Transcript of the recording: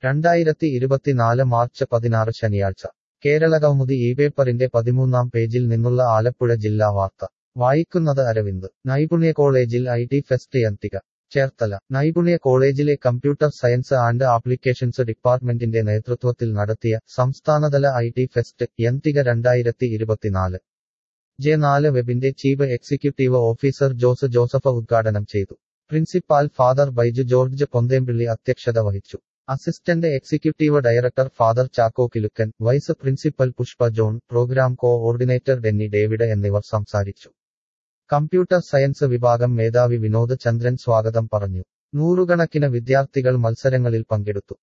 രണ്ടായിരത്തി ഇരുപത്തിനാല് മാർച്ച് പതിനാറ് ശനിയാഴ്ച കേരളകൗമുദി ഈ പേപ്പറിന്റെ പതിമൂന്നാം പേജിൽ നിന്നുള്ള ആലപ്പുഴ ജില്ലാ വാർത്ത വായിക്കുന്നത് അരവിന്ദ് നൈപുണ്യ കോളേജിൽ I T fest Yanthika Cherthala Naipunya കോളേജിലെ കമ്പ്യൂട്ടർ സയൻസ് ആൻഡ് ആപ്ലിക്കേഷൻസ് ഡിപ്പാർട്ട്മെന്റിന്റെ നേതൃത്വത്തിൽ നടത്തിയ സംസ്ഥാനതല ഐ ടി ഫെസ്റ്റ് യന്തിക രണ്ടായിരത്തി ഇരുപത്തിനാല് ജെ നാല് വെബിന്റെ chief executive officer Jose Joseph ഉദ്ഘാടനം ചെയ്തു പ്രിൻസിപ്പാൽ ഫാദർ ബൈജു ജോർജ് പൊന്തേമ്പിള്ളി അധ്യക്ഷത വഹിച്ചു assistant executive director father Chacko Kilukkan vice principal Pushpa John program coordinator Denny David എന്നിവർ സംസാരിച്ചു കമ്പ്യൂട്ടർ സയൻസ് വിഭാഗം മേധാവി വിനോദ് ചന്ദ്രൻ സ്വാഗതം പറഞ്ഞു നൂറുകണക്കിന് വിദ്യാർത്ഥികൾ മത്സരങ്ങളിൽ പങ്കെടുത്തു